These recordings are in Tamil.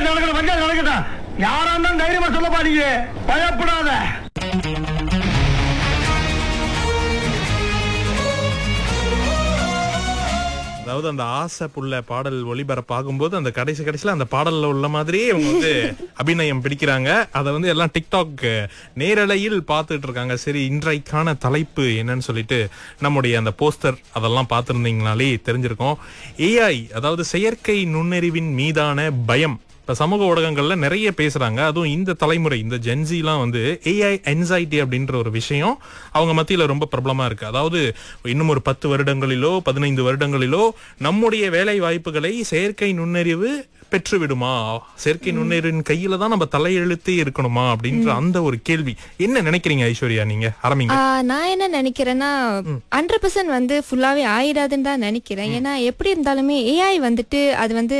பஞ்சாயத்து நடக்கணும் பஞ்சாயத்து நடக்கட்டும் யாரா இருந்தாலும் தைரியமா சொல்லப்பா நீங்க பயப்படாத அதாவது அந்த ஆசை புள்ள பாடல் ஒளிபரப்பாகும்போது அந்த கடைசி கடைசியில அந்த பாடல்ல உள்ள மாதிரியே இவங்க வந்து அபிநயம் பிடிக்கிறாங்க அதை வந்து எல்லாம் டிக்டாக் நேரலையில் பார்த்துட்டு இருக்காங்க சரி இன்றைக்கான தலைப்பு என்னன்னு சொல்லிட்டு நம்முடைய அந்த போஸ்டர் அதெல்லாம் பார்த்துருந்தீங்கனாலே தெரிஞ்சிருக்கும் ஏஐ அதாவது செயற்கை நுண்ணறிவின் மீதான பயம் இப்ப சமூக ஊடகங்கள்ல நிறைய பேசுறாங்க அதுவும் இந்த தலைமுறை இந்த ஜென்சிலாம் வந்து ஏஐ anxiety அப்படின்ற ஒரு விஷயம் அவங்க மத்தியில ரொம்ப பிரபலமா இருக்கு அதாவது இன்னும் ஒரு பத்து வருடங்களிலோ பதினைந்து வருடங்களிலோ நம்முடைய வேலை வாய்ப்புகளை செயற்கை நுண்ணறிவு பெற்றுவிடுமா செயற்கை நுண்ணறிவின் கையில தான் நம்ம தலையெழுத்தே இருக்கணுமா அப்படின்ற அந்த ஒரு கேள்வி என்ன நினைக்கிறீங்க ஐஸ்வர்யா நீங்க ஆரம்பிங்க ஆ, நான் என்ன நினைக்கிறேன்னா ஹண்ட்ரட் பர்சன்ட் வந்து ஃபுல்லாவே ஆயிடாதுன்னு தான் நினைக்கிறேன் ஏன்னா எப்படி இருந்தாலுமே ஏஐ வந்துட்டு அது வந்து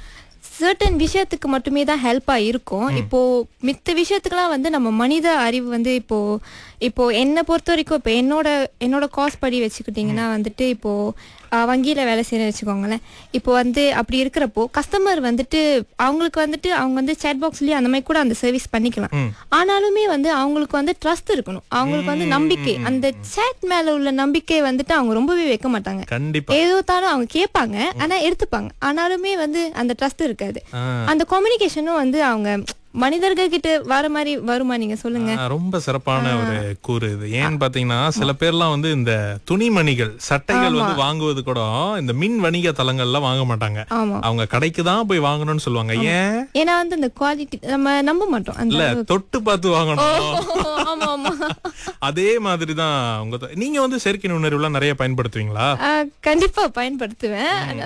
சர்டன் விஷயத்துக்கு மட்டுமே தான் ஹெல்ப்பா இருக்கும் இப்போ மித்த விஷயத்துக்குலாம் வந்து நம்ம மனித அறிவு வந்து இப்போ இப்போ என்னை பொறுத்த வரைக்கும் இப்போ என்னோட என்னோட காஸ் படி வச்சுக்கிட்டிங்கன்னா வந்துட்டு இப்போ ஆ, வங்கியில வேலை செய்யற வச்சுக்கோங்களேன் இப்போ வந்து அப்படி இருக்கிறப்போ கஸ்டமர் வந்துட்டு அவங்களுக்கு வந்துட்டு அவங்க வந்து சேட் பாக்ஸ்லயே அந்த மாதிரி கூட அந்த சர்வீஸ் பண்ணிக்கலாம் ஆனாலுமே வந்து அவங்களுக்கு வந்து ட்ரஸ்ட் இருக்கணும் அவங்களுக்கு வந்து நம்பிக்கை அந்த சேட் மேல உள்ள நம்பிக்கை வந்துட்டு அவங்க ரொம்பவே வைக்க மாட்டாங்க கண்டிப்பா ஏதோ தானும் அவங்க கேட்பாங்க ஆனா எடுத்துப்பாங்க ஆனாலுமே வந்து அந்த ட்ரஸ்ட் இருக்காது ஆ. அந்த கம்யூனிகேஷனும் வந்து அவங்க மனிதர்கள் கிட்ட வர மாதிரி வருமா நீங்க சொல்லுங்க ஆ, ரொம்ப சிறப்பான ஒரு கூறு இது ஏன்னு பாத்தீங்கன்னா சில பேர்லாம் வந்து இந்த துணிமணிகள் சட்டைகள் வந்து வாங்குவது கூட இந்த மின் வணிக தளங்கள்ல வாங்க மாட்டாங்க ஆமா அவங்க கடைக்கு தான் போய் வாங்கணும்னு சொல்லுவாங்க ஏன் ஏன்னா வந்து அந்த குவாலிட்டி நம்ம நம்ப மாட்டோம் அந்த இல்ல தொட்டு பார்த்து வாங்கணும் ஆமா ஆமா அதே மாதிரிதான் உங்க த- நீங்க வந்து செயற்கை நுண்ணறிவுலாம் நிறைய பயன்படுத்துவீங்களா ஆ, கண்டிப்பா பயன்படுத்துவேன் ஆனா,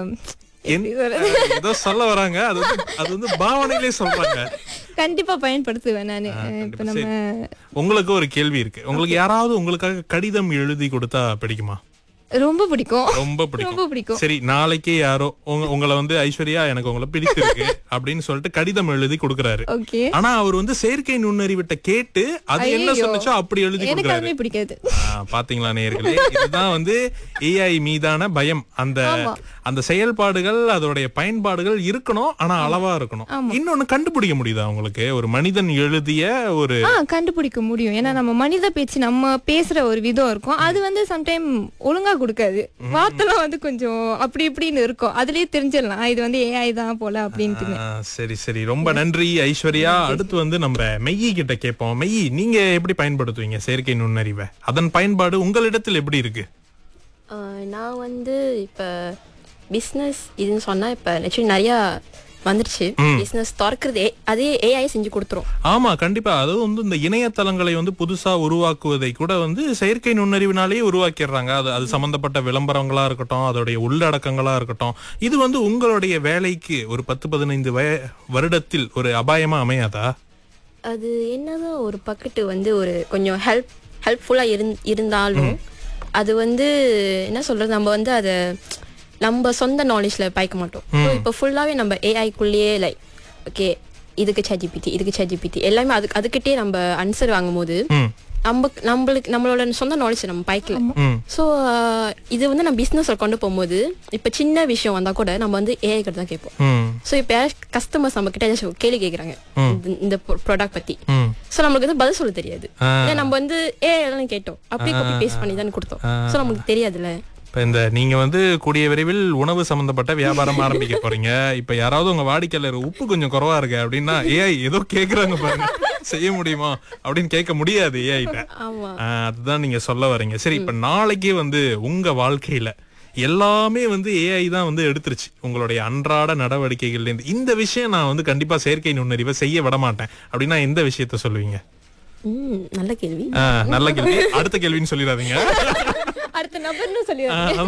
என்- ஏதோ சொல்ல வராங்க அது வந்து அது வந்து பாவனையிலே சொல்றாங்க கண்டிப்பா பயன்படுத்துவேன் நானு இப்ப நம்ம உங்களுக்கு ஒரு கேள்வி இருக்கு உங்களுக்கு யாராவது உங்களுக்காக கடிதம் எழுதி கொடுத்தா பிடிக்குமா ரொம்ப பிடிக்கும் ரொம்ப பிடிக்கும் ரொம்ப பிடிக்கும் சரி நாளைக்கே யாரோ உங்க உங்களை வந்து ஐஸ்வர்யா எனக்கு உங்களை பிடிச்சிருக்கு அப்படின்னு சொல்லிட்டு கடிதம் எழுதி கொடுக்கறாரு ஓகே ஆனா அவர் வந்து செயற்கை நுண்ணறிவிட்ட கேட்டு அது என்ன ஐயையோ. சொன்னுச்சோ அப்படி எழுதி எனக்கு கொடுக்கறாரு அதுமே பிடிக்காது ஆ, பாத்தீங்களா நேயர்களே இதுதான் வந்து ஏஐ மீதான பயம் அந்த ஆமா. அந்த செயல்பாடுகள் அதோடைய பயன்பாடுகள் இருக்கணும் ஆனா அளவா இருக்கணும் இன்னொன்னு கண்டுபிடிக்க முடியுதா உங்களுக்கு ஒரு மனிதன் எழுதிய ஒரு ஆ கண்டுபிடிக்க முடியும் ஏன்னா நம்ம மனித பேச்சு நம்ம பேசுற ஒரு விதம் இருக்கும் அது வந்து சம்டைம் ஒழுங்கா கொடுக்காது வார்த்தைலாம் வந்து கொஞ்சம் அப்படி இப்படின்னு இருக்கும் அதுலயே தெரிஞ்சிடலாம் இது வந்து ஏஐ தான் போல அப்படின்ட்டு ஆ, சரி சரி ரொம்ப நன்றி ஐஸ்வர்யா அடுத்து வந்து நம்ம மெய்யி கிட்ட கேட்போம் மெய்யி நீங்க எப்படி பயன்படுத்துவீங்க செயற்கை நுண்ணறிவை அதன் பயன்பாடு உங்களிடத்தில் எப்படி இருக்கு ஆஹ் நான் வந்து இப்போ பிஸ்னஸ் இதுன்னு சொன்னால் இப்போ ஆக்சுவலி நிறையா வந்துருச்சு பிஸ்னஸ் திறக்கிறது ஏ- அதே ஏஐ செஞ்சு கொடுத்துரும் ஆமா கண்டிப்பா அதுவும் வந்து இந்த இணையதளங்களை வந்து புதுசா உருவாக்குவதை கூட வந்து செயற்கை நுண்ணறிவினாலேயே உருவாக்கிடுறாங்க அது அது சம்பந்தப்பட்ட விளம்பரங்களா இருக்கட்டும் அதோடைய உள்ளடக்கங்களா இருக்கட்டும் இது வந்து உங்களுடைய வேலைக்கு ஒரு பத்து பதினைந்து வய- வருடத்தில் ஒரு அபாயமா அமையாதா அது என்னதான் ஒரு பக்கெட்டு வந்து ஒரு கொஞ்சம் ஹெல்ப் ஹெல்ப்ஃபுல்லாக இருந் இருந்தாலும் அது வந்து என்ன சொல்றது நம்ம வந்து அதை நம்ம சொந்த நாலேஜில் பாய்க்க மாட்டோம் ஸோ இப்போ ஃபுல்லாகவே நம்ம ஏஐக்குள்ளேயே லைக் ஓகே இதுக்கு ChatGPT இதுக்கு ChatGPT எல்லாமே அதுக்கு அதுக்கிட்டே நம்ம ஆன்சர் வாங்கும்போது ம் நம்ம நம்மளுக்கு நம்மளோட சொந்த நாலேஜ் நம்ம பாய்க்கல ம் ஸோ இது வந்து நம்ம பிஸ்னஸில் கொண்டு போகும்போது இப்போ சின்ன விஷயம் வந்தால் கூட நம்ம வந்து ஏஐ கிட்ட தான் கேட்போம் ம் ஸோ இப்போ கஸ்டமர்ஸ் நம்ம கிட்ட ஏதாச்சும் கேள்வி கேட்குறாங்க இந்த ப்ராடக்ட் பத்தி ம் ஸோ நம்மளுக்கு வந்து பதில் சொல்ல தெரியாது ஆ. ஏன்னா நம்ம வந்து ஏ எல்லாம் கேட்டோம் அப்படியே காப்பி பேஸ்ட் பண்ணி தானே கொடுத்தோம் ஸோ நமக்கு தெரியாதுல்ல இப்ப இந்த நீங்க வந்து கூடிய விரைவில் உணவு சம்பந்தப்பட்ட வியாபாரம் ஆரம்பிக்க போறீங்க இப்ப யாராவது உங்க வாடிக்கையாளர் உப்பு கொஞ்சம் குறவா இருக்கு அப்படின்னா ஏஐ ஏதோ கேக்குறாங்க பாருங்க செய்ய முடியுமா அப்படின்னு கேட்க முடியாது ஏஐட்ட ஆமா அதுதான் நீங்க சொல்ல வரீங்க சரி இப்ப நாளைக்கே வந்து உங்க வாழ்க்கையில எல்லாமே வந்து ஏஐ தான் வந்து எடுத்துருச்சு உங்களுடைய அன்றாட நடவடிக்கைகள்ல இருந்து இந்த விஷயம் நான் வந்து கண்டிப்பா செயற்கை நுண்ணறிவை செய்ய விட மாட்டேன் அப்படின்னா எந்த விஷயத்த சொல்லுவீங்க ம் நல்ல கேள்வி ஆ, நல்ல கேள்வி அடுத்த கேள்வின்னு சொல்லிடாதீங்க அடுத்த நபர்னு சொல்லி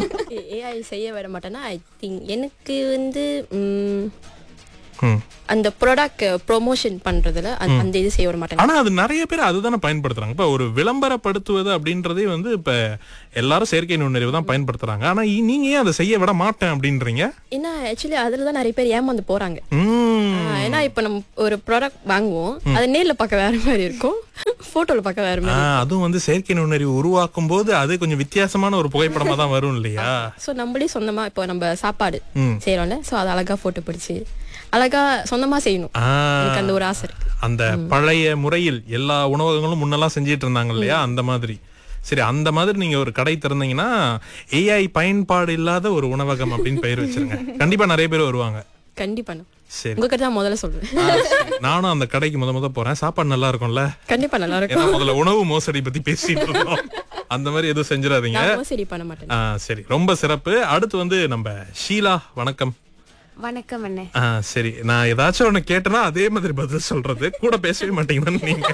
ஏஐ செய்ய விட மாட்டேன்னா ஐ திங்க் எனக்கு வந்து ம், ம். அந்த ப்ராடக்ட் ப்ரொமோஷன் பண்றதுல அந்த- அந்த இது செய்ய விட மாட்டேன் ஆனா அது நிறைய பேர் அதுதானே பயன்படுத்துறாங்க இப்ப ஒரு விளம்பரப்படுத்துவது அப்படின்றதே வந்து இப்ப எல்லாரும் செயற்கை நுண்ணறிவு தான் பயன்படுத்துறாங்க ஆனா இ- நீங்க ஏன் அதை செய்ய விட மாட்டேன் அப்படின்றீங்க ஏன்னா ஆக்சுவலி அதுல தான் நிறைய பேர் ஏமாந்து போறாங்க உம் ஆ, ஏன்னா இப்ப நம்ம ஒரு ப்ராடக்ட் வாங்குவோம் அது நேர்ல பார்க்க வேற மாதிரி இருக்கும் போட்டோல பார்க்க வேற ஆ, மாதிரி அதுவும் வந்து செயற்கை நுண்ணறிவு உருவாக்கும் போது அது கொஞ்சம் வித்தியாசமான ஒரு புகைப்படமா தான் வரும் இல்லையா ஸோ நம்மளே சொந்தமா இப்போ நம்ம சாப்பாடு ம். செய்யறோம்ல ஸோ அதை அழகா போட்டோ பிடிச்சி அழகா சொந்தமா செய்யணும் ஆ, எனக்கு அந்த ஒரு ஆசை இருக்கு அந்த பழைய முறையில் எல்லா உணவகங்களும் முன்னெல்லாம் செஞ்சிட்டு இருந்தாங்க இல்லையா அந்த மாதிரி சரி அந்த மாதிரி நீங்க ஒரு கடை திறந்தீங்கன்னா ஏஐ பயன்பாடு இல்லாத ஒரு உணவகம் அப்படின்னு பெயர் வச்சிருங்க கண்டிப்பா நிறைய பேர் வருவாங்க கண்டிப்பா நான் சரி உங்ககிட்ட தான் முதல்ல சொல்லுவேன் ஆ, சரி. நானும் அந்த கடைக்கு முத முத போறேன் சாப்பாடு நல்லா இருக்கும்ல கண்டிப்பா நல்லா இருக்கும் ஏன்னா முதல்ல உணவு மோசடி பத்தி பேசிட்டு இருந்தோம் அந்த மாதிரி எதுவும் செஞ்சிடாதீங்க நான் சரி பண்ண மாட்டேன் ஆ, சரி ரொம்ப சிறப்பு அடுத்து வந்து நம்ம ஷீலா வணக்கம் வணக்கம் அண்ணே ஆ, சரி நான் ஏதாச்சும் ஒண்ணு கேட்டேன்னா அதே மாதிரி பதில் சொல்றது கூட பேசவே மாட்டீங்கன்னு நீங்க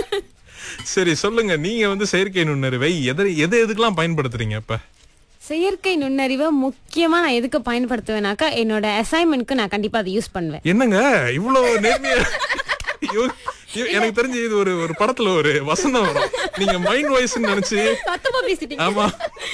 சரி சொல்லுங்க நீங்க வந்து செயற்கை நுண்ணறிவை எதை எது எதுக்கெல்லாம் பயன்படுத்துறீங்க இப்ப செயற்கை நுண்ணறிவை முக்கியமா நான் எதுக்கு பயன்படுத்துவேனாக்கா என்னோட அசைன்மெண்ட்க்கு நான் கண்டிப்பா அதை யூஸ் பண்ணுவேன் என்னங்க இவ்வளவு நேர்மையா இவ- இவ- எனக்கு தெரிஞ்சு இது ஒரு ஒரு படத்துல ஒரு வசனம் வரும் நீங்க மைண்ட் வாய்ஸ் நினைச்சு சத்தமா பேசிட்டீங்க ஆமா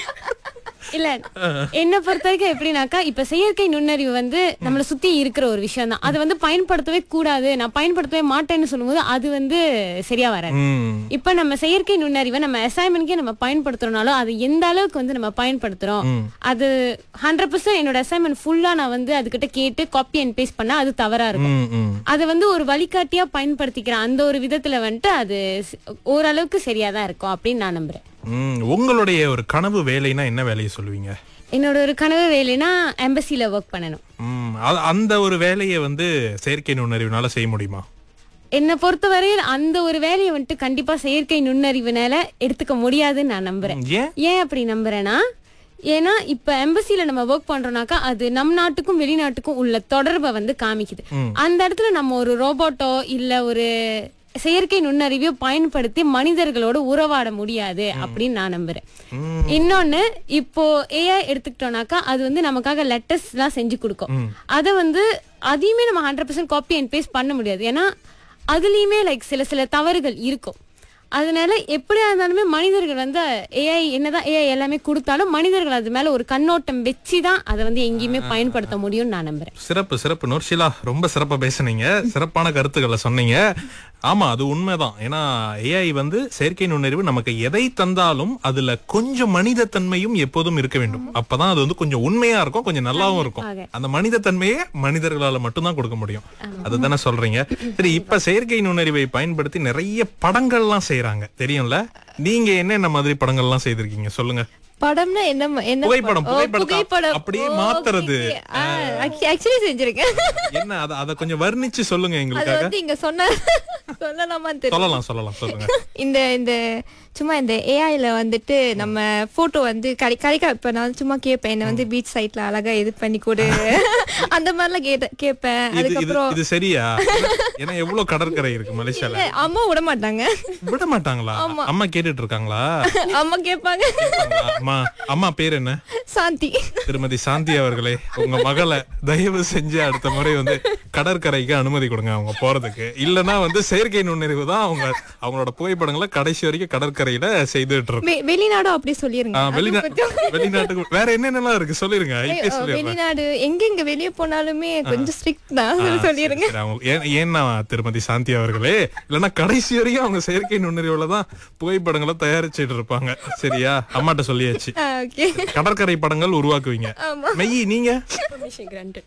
இல்ல என்ன பொறுத்த வரைக்கும் எப்படின்னாக்கா இப்ப செயற்கை நுண்ணறிவு வந்து நம்மள சுத்தி இருக்கிற ஒரு விஷயம் தான் அதை வந்து பயன்படுத்தவே கூடாது நான் பயன்படுத்தவே மாட்டேன்னு சொல்லும்போது அது வந்து சரியா வராது ம் இப்ப நம்ம செயற்கை நுண்ணறிவை நம்ம அசைன்மெண்ட்கே நம்ம பயன்படுத்துறோம்னாலும் அது எந்த அளவுக்கு வந்து நம்ம பயன்படுத்துறோம் அது ஹண்ட்ரட் பர்சன்ட் என்னோட அசைன்மெண்ட் ஃபுல்லா நான் வந்து அதுகிட்ட கேட்டு காப்பி அண்ட் பேஸ்ட் பண்ணா அது தவறா இருக்கும் ம், ம் அதை வந்து ஒரு வழிகாட்டியா பயன்படுத்திக்கிற அந்த ஒரு விதத்துல வந்துட்டு அது ஸ்- ஓரளவுக்கு சரியா தான் இருக்கும் அப்படின்னு நான் நம்புறேன் ம், உங்களுடைய ஒரு கனவு வேலைனா என்ன வேலையை சொல்லுவீங்க என்னோட ஒரு கனவு வேலைனா எம்பசில ஒர்க் பண்ணணும் ம், அ- அந்த ஒரு வேலையை வந்து செயற்கை நுண்ணறிவுனால செய்ய முடியுமா என்னை பொறுத்தவரையில் அந்த ஒரு வேலையை வந்துட்டு கண்டிப்பா செயற்கை நுண்ணறிவுனால எடுத்துக்க முடியாதுன்னு நான் நம்புறேன் ஏன் ஏன் அப்படி நம்புறேன்னா ஏன்னா இப்ப எம்பசில நம்ம ஒர்க் பண்றோம்னாக்கா அது நம் நாட்டுக்கும் வெளிநாட்டுக்கும் உள்ள தொடர்பை வந்து காமிக்குது அந்த இடத்துல நம்ம ஒரு ரோபோட்டோ இல்ல ஒரு செயற்கை நுண்ணறிவையோ பயன்படுத்தி மனிதர்களோட உறவாட முடியாது அப்படின்னு நான் நம்புறேன் இன்னொன்னு இப்போ ஏஐ எடுத்துக்கிட்டோம்னாக்கா அது வந்து நமக்காக லெட்டர்ஸ் எல்லாம் செஞ்சு கொடுக்கும் அதை வந்து அதையுமே நம்ம hundred percent copy and paste பண்ண முடியாது ஏன்னா அதுலயுமே லைக் சில சில தவறுகள் இருக்கும் அதனால எப்படியா இருந்தாலுமே மனிதர்கள் வந்து ஏஐ என்னதான் ஏஐ எல்லாமே கொடுத்தாலும் மனிதர்கள் அது மேல ஒரு கண்ணோட்டம் வச்சு தான் அதை வந்து எங்கேயுமே பயன்படுத்த முடியும்னு நான் நம்புறேன் சிறப்பு சிறப்பு நூர்ஷிலா ரொம்ப சிறப்பா பேசுனீங்க சிறப்பான கருத்துக்களை சொன்னீங்க ஆமா அது உண்மைதான் ஏன்னா ஏஐ வந்து செயற்கை நுண்ணறிவு நமக்கு எதை தந்தாலும் அதுல கொஞ்சம் மனித தன்மையும் எப்போதும் இருக்க வேண்டும் அப்பதான் அது வந்து கொஞ்சம் உண்மையா இருக்கும் கொஞ்சம் நல்லாவும் இருக்கும் அந்த மனித தன்மையை மனிதர்களால மட்டும்தான் கொடுக்க முடியும் அதுதானே சொல்றீங்க சரி இப்ப செயற்கை நுண்ணறிவை பயன்படுத்தி நிறைய படங்கள்லாம் செய்யறாங்க தெரியும்ல நீங்க என்னென்ன மாதிரி படங்கள்லாம் செய்திருக்கீங்க சொல்லுங்க படம்னா என்ன ம- என்ன புகைப்படம், படம்? ஓ, புகைப்படத்தை புகைப்படம் அப்படியே ஓ, மாத்துறது. okay, okay. ஆ, actu- actually செஞ்சிருக்கேன் என்ன அத அத கொஞ்சம் வர்ணிச்சு சொல்லுங்க அது எங்களுக்காக வந்து இங்க சொன்ன சொல்லலாமான்னு தெரியல சொல்லலாம் சொல்லலாம் சொல்லுங்க இந்த இந்த சும்மா இந்த ஏஐல வந்துட்டு நம்ம போட்டோ வந்து கடை கடைக்கா இப்ப நான் சும்மா கேட்பேன் என்ன வந்து பீச் சைட்ல அழகா இது பண்ணி கொடு அந்த மாதிரிலாம் கேட்ட கேட்பேன் இது இது அதுக்கப்புறம் இது சரியா ஏன்னா எவ்வளவு கடற்கரை இருக்கு மலேசியால இல்ல, அம்மா விட மாட்டாங்க விட மாட்டாங்களா அம்மா கேட்டுட்டு இருக்காங்களா அம்மா கேட்பாங்க கேட்பாங்களா? அம்மா அம்மா பேர் என்ன சாந்தி திருமதி சாந்தி அவர்களே உங்க மகளை தயவு செஞ்சு அடுத்த முறை வந்து கடற்கரைக்கு அனுமதி கொடுங்க அவங்க போறதுக்கு இல்லனா வந்து செயற்கை நுண்ணறிவு தான் அவங்க அவங்களோட புகைப்படங்களை கடைசி வரைக்கும் கடற்கரையில செய்துட்டு இருக்கும் வெ- வெளிநாடும் அப்படி சொல்லிருங்க ஆ, அது வெளிநா கொஞ்சம் வெளிநாட்டுக்கு வேற என்னென்னலாம் இருக்கு சொல்லிருங்க இப்பயே ஏய், சொல்லிடுறேன் வெளிநாடு எங்க எங்க வெளிய போனாலுமே கொஞ்சம் ஸ்ட்ரிக்ட் தான் ஆ, சொல்லிருங்க சரி, சரி. அவங்க- ஏன்- ஏன்னா திருமதி சாந்தி அவர்களே இல்லன்னா கடைசி வரையும் அவங்க செயற்கை நுண்ணறிவுல தான் புகைப்படங்களை தயாரிச்சிட்டு இருப்பாங்க சரியா அம்மாட்ட சொல்லியாச்சு ஓகே கடற்கரை படங்கள் உருவாக்குவீங்க மெய் நீங்க Permission granted.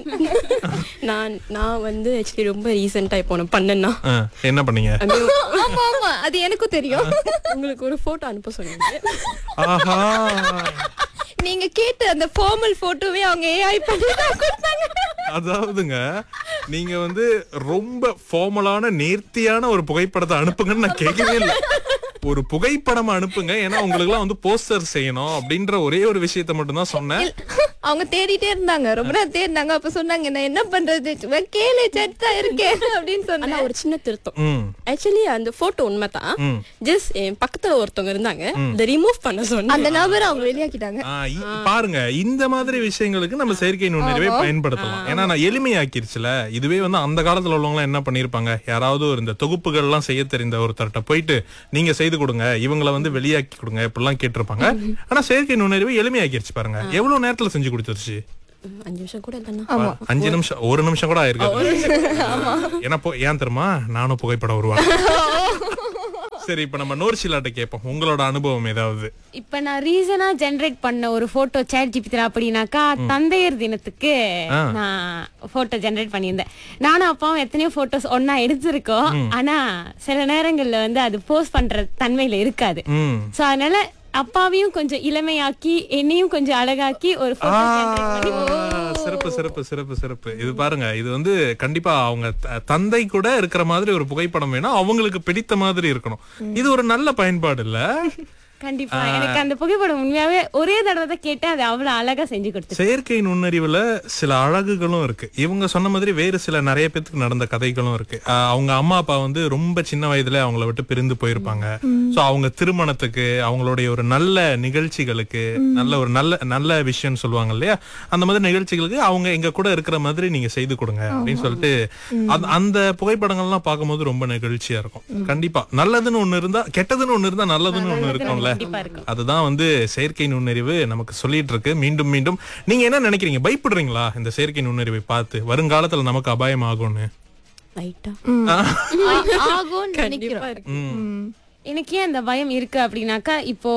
நான் நான் வந்து ஆக்சுவலி ரொம்ப ரீசெண்டா இப்போ ஒன்று பண்ணேன்னா ஆ, என்ன பண்ணீங்க ஆமா ஆமா அது எனக்கும் தெரியும் உங்களுக்கு ஒரு போட்டோ அனுப்ப சொன்னீங்க ஆஹா நீங்க கேட்ட அந்த ஃபார்மல் போட்டோவே அவங்க ஏஐ பண்ணி தான் கொடுத்தாங்க அதாவதுங்க நீங்க வந்து ரொம்ப ஃபார்மலான நேர்த்தியான ஒரு புகைப்படத்தை அனுப்புங்கன்னு நான் கேட்கவே இல்லை ஒரு புகைப்படம் அனுப்புங்க ஏன்னா உங்களுக்கு எல்லாம் வந்து போஸ்டர் செய்யணும் அப்படின்ற ஒரே ஒரு விஷயத்த மட்டும் தான் சொன்னேன் அவங்க தேடிட்டே இருந்தாங்க ரொம்ப நேரம் தேடினாங்க அப்ப சொன்னாங்க நான் என்ன பண்றது சும்மா கேளு சட்டா இருக்கேன் அப்படின்னு ஆனா சொன்னேன் ஒரு சின்ன திருத்தம் ம் ஆக்சுவலி அந்த போட்டோ உண்மைதான் ம். ஜஸ்ட் என் பக்கத்துல ஒருத்தவங்க இருந்தாங்க இதை ரிமூவ் பண்ண சொன்னேன் அந்த நபர் அவங்க வெளியாக்கிட்டாங்க ஆ, இ- பாருங்க இந்த மாதிரி விஷயங்களுக்கு நம்ம செயற்கை நுண்ணறிவை பயன்படுத்தலாம் ஏன்னா நான் எளிமையாக்கிருச்சுல இதுவே வந்து அந்த காலத்துல உள்ளவங்க என்ன பண்ணிருப்பாங்க யாராவது ஒரு இந்த தொகுப்புகள் எல்லாம் செய்ய தெரிந்த ஒருத்தர்ட்ட போயிட்டு நீங்க செய்து கொடுங்க இவங்கள வந்து வெளியாக்கி கொடுங்க இப்படிலாம் கேட்டிருப்பாங்க ஆனா செயற்கை நுண்ணறிவை எளிமையாக்கிருச்சு பாருங்க எவ்வளவு நேரத்துல செஞ்சு கொடுத்துருச்சு ம், அஞ்சு நிமிஷம் கூட இல்லைன்னா அஞ்சு நிமிஷம் ஒரு நிமிஷம் கூட ஆயிருக்கு ஏன்னா போ- ஏன் தெரியுமா நானும் புகைப்படம் உருவாக்க சரி இப்ப நம்ம நோர்ஷிலாட்ட கேட்போம் உங்களோட அனுபவம் ஏதாவது இப்ப நான் ரீசனா ஜெனரேட் பண்ண ஒரு போட்டோ சேட் ஜிபித்தில அப்படின்னாக்கா தந்தையர் தினத்துக்கு நான் போட்டோ ஜெனரேட் பண்ணியிருந்தேன் நானும் அப்பாவும் எத்தனையோ போட்டோஸ் ஒன்னா எடுத்திருக்கோம் ஆனா சில நேரங்கள்ல வந்து அது போஸ்ட் பண்ற தன்மையில இருக்காது ம் சோ அதனால அப்பாவையும் கொஞ்சம் இளமையாக்கி என்னையும் கொஞ்சம் அழகாக்கி ஒரு போட்டோ ஜெனரேட் பண்ணி ஆ, சிறப்பு சிறப்பு சிறப்பு சிறப்பு இது பாருங்க இது வந்து கண்டிப்பா அவங்க த- தந்தை கூட இருக்கிற மாதிரி ஒரு புகைப்படம் வேணும் அவங்களுக்கு பிடித்த மாதிரி இருக்கணும் இது ஒரு நல்ல பயன்பாடு இல்ல கண்டிப்பா எனக்கு அந்த புகைப்படம் உண்மையாவே ஒரே தடவை தான் கேட்டேன் அது அவ்வளவு அழகா செஞ்சு கொடுத்து செயற்கை நுண்ணறிவுல சில அழகுகளும் இருக்கு இவங்க சொன்ன மாதிரி வேறு சில நிறைய பேத்துக்கு நடந்த கதைகளும் இருக்கு ஆஹ் அவங்க அம்மா அப்பா வந்து ரொம்ப சின்ன வயதுல அவங்கள விட்டு பிரிந்து போயிருப்பாங்க சோ அவங்க திருமணத்துக்கு அவங்களுடைய ஒரு நல்ல நிகழ்ச்சிகளுக்கு நல்ல ஒரு நல்ல நல்ல விஷயம்னு சொல்லுவாங்க இல்லையா அந்த மாதிரி நிகழ்ச்சிகளுக்கு அவங்க எங்க கூட இருக்கிற மாதிரி நீங்க செய்து கொடுங்க அப்படின்னு சொல்லிட்டு அந்த- அந்த புகைப்படங்கள்லாம் பார்க்கும்போது ரொம்ப நிகழ்ச்சியா இருக்கும் கண்டிப்பா நல்லதுன்னு ஒண்ணு இருந்தா கெட்டதுன்னு ஒண்ணு இருந்தா நல்லதுன்னு ஒண்ணு இருக்கும்ல கண்டிப்பா இருக்கும் அதுதான் வந்து செயற்கை நுண்ணறிவு நமக்கு சொல்லிட்டு இருக்கு மீண்டும் மீண்டும் நீங்க என்ன நினைக்கிறீங்க பயப்படுறீங்களா இந்த செயற்கை நுண்ணறிவை பார்த்து வருங்காலத்துல நமக்கு அபாயம் ஆகும்னு லைட்டா ஆகும்னு நினைக்கிறோம் ம். எனக்கு ஏன் அந்த பயம் இருக்கு அப்படின்னாக்கா இப்போ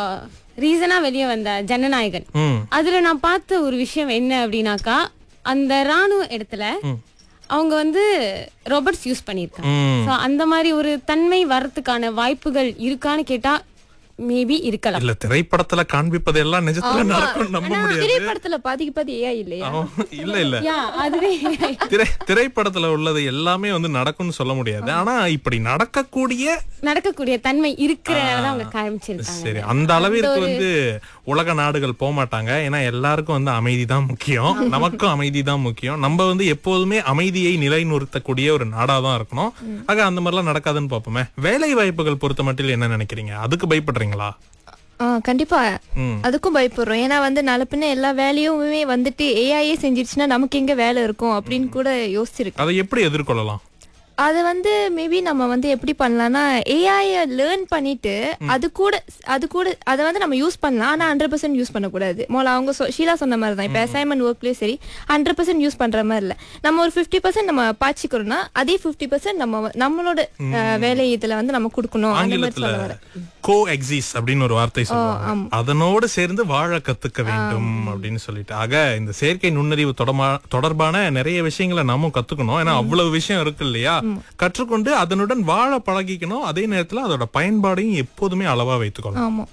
ரீசனா வெளியே வந்த ஜனநாயகன் ம் அதுல நான் பார்த்த ஒரு விஷயம் என்ன அப்படின்னாக்கா அந்த ராணுவ இடத்துல அவங்க வந்து ரோபோட்ஸ் யூஸ் பண்ணியிருக்காங்க ம் சோ அந்த மாதிரி ஒரு தன்மை வரதுக்கான வாய்ப்புகள் இருக்கான்னு கேட்டா மேபி இருக்கலாம் இல்ல திரைப்படத்துல காண்பிப்பதெல்லாம் நிஜத்துல நடக்கும் நம்ப முடியாது திரைப்படத்துல பாதிக்கு பாதி ஏஐ இல்லையா ஆமா. இல்ல இல்ல யா அதுவே திரை திரைப்படத்துல உள்ளது எல்லாமே வந்து நடக்கும்னு சொல்ல முடியாது ஆனா இப்படி நடக்கக்கூடிய நடக்கக்கூடிய தன்மை இருக்கிறனால அவங்க காமிச்சிருக்காங்க சரி அந்த அளவிற்கு வந்து உலக நாடுகள் போக மாட்டாங்க ஏன்னா எல்லாருக்கும் வந்து அமைதி தான் முக்கியம் நமக்கும் அமைதி தான் முக்கியம் நம்ம வந்து எப்போதுமே அமைதியை நிலைநிறுத்தக்கூடிய ஒரு நாடா தான் இருக்கணும் ஆக அந்த மாதிரிலாம் நடக்காதுன்னு பார்ப்போமே வேலை வாய்ப்புகள் பொறுத்த மட்டும் என்ன நினைக்கிறீங்க அதுக்கு பயப்படுறீங்களா ஆ கண்டிப்பா ம். அதுக்கும் பயப்படுறோம் ஏன்னா வந்து நாளை பின்ன எல்லா வேலையுமே வந்துட்டு ஏஐயே செஞ்சிருச்சுன்னா நமக்கு எங்க வேலை இருக்கும் அப்படின்னு கூட யோசிச்சிருக்கு அதை எப்படி எதிர்கொள்ளலாம் அது வந்து மேபி நம்ம வந்து எப்படி பண்ணலாம்னா ஏஐ லேர்ன் பண்ணிட்டு அது கூட அது கூட அதை வந்து நம்ம யூஸ் பண்ணலாம் ஆனா ஹண்ட்ரட் பர்சன்ட் யூஸ் பண்ணக்கூடாது மோல அவங்க சொ- ஷீலா சொன்ன மாதிரி தான் இப்போ அசைன்மெண்ட் ஒர்க்லயும் சரி ஹண்ட்ரட் பர்சன்ட் யூஸ் பண்ற மாதிரி இல்ல நம்ம ஒரு ஃபிஃப்டி பர்சன்ட் நம்ம பாய்ச்சிக்கிறோம்னா அதே ஃபிஃப்டி பர்சன்ட் நம்ம வ- நம்மளோட அஹ், வேலை இதுல வந்து நம்ம கொடுக்கணும் அந்த மாதிரி ஆங்கிலத்துல சொல்ல வரேன் கோ எக்ஸிஸ் அப்படின்னு ஒரு வார்த்தை சொல்லுவாங்க அதனோடு சேர்ந்து வாழ கத்துக்க வேண்டும் அப்படின்னு சொல்லிட்டு ஆக இந்த செயற்கை நுண்ணறிவு தொடர்பா- தொடர்பான நிறைய விஷயங்களை நாமும் கத்துக்கணும் ஏன்னா அவ்வளவு விஷயம் இருக்கு இல்லையா கற்றுக்கொண்டு அதனுடன் வாழ பழகிக்கணும் அதே நேரத்துல அதோட பயன்பாடையும் எப்போதுமே அளவா வைத்துக்கணும் ஆமா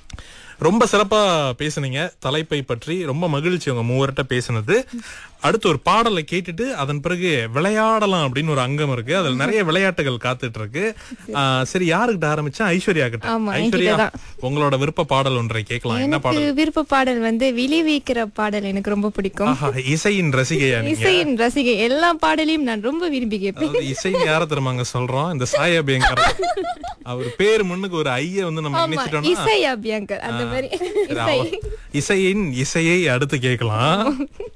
ரொம்ப சிறப்பா பேசுனீங்க தலைப்பை பற்றி ரொம்ப மகிழ்ச்சி உங்க மூவர்கிட்ட பேசுனது அடுத்து ஒரு பாடலை கேட்டுட்டு அதன் பிறகு விளையாடலாம் அப்படின்னு ஒரு அங்கம் இருக்கு அதுல நிறைய விளையாட்டுகள் காத்துட்டு இருக்கு ஆ, சரி யாருக்கிட்ட ஆரம்பிச்சா ஐஸ்வர்யா கிட்ட ஆமா, ஐஸ்வர்யா என்கிட்ட உங்களோட விருப்ப பாடல் ஒன்றை கேட்கலாம் என்ன எனக்கு பாடல் விருப்ப பாடல் வந்து விளைவிக்கிற பாடல் எனக்கு ரொம்ப பிடிக்கும் ஆஹா இசையின் ரசிகையா நீங்க இசையின் ரசிகை எல்லா பாடலையும் நான் ரொம்ப விரும்பி கேட்பேன் அதாவது இசைன்னு யார தெரியுமாங்க சொல்றோம் இந்த சாயா பேங்கர் அவர் பேர் முன்னுக்கு ஒரு ஐய வந்து நம்ம ஆமா நினைச்சிட்டோம்னா இசை அபியங்கர் அந்த மாதிரி சரி, இசை அவ- இசையின் இசையை அடுத்து கேட்கலாம்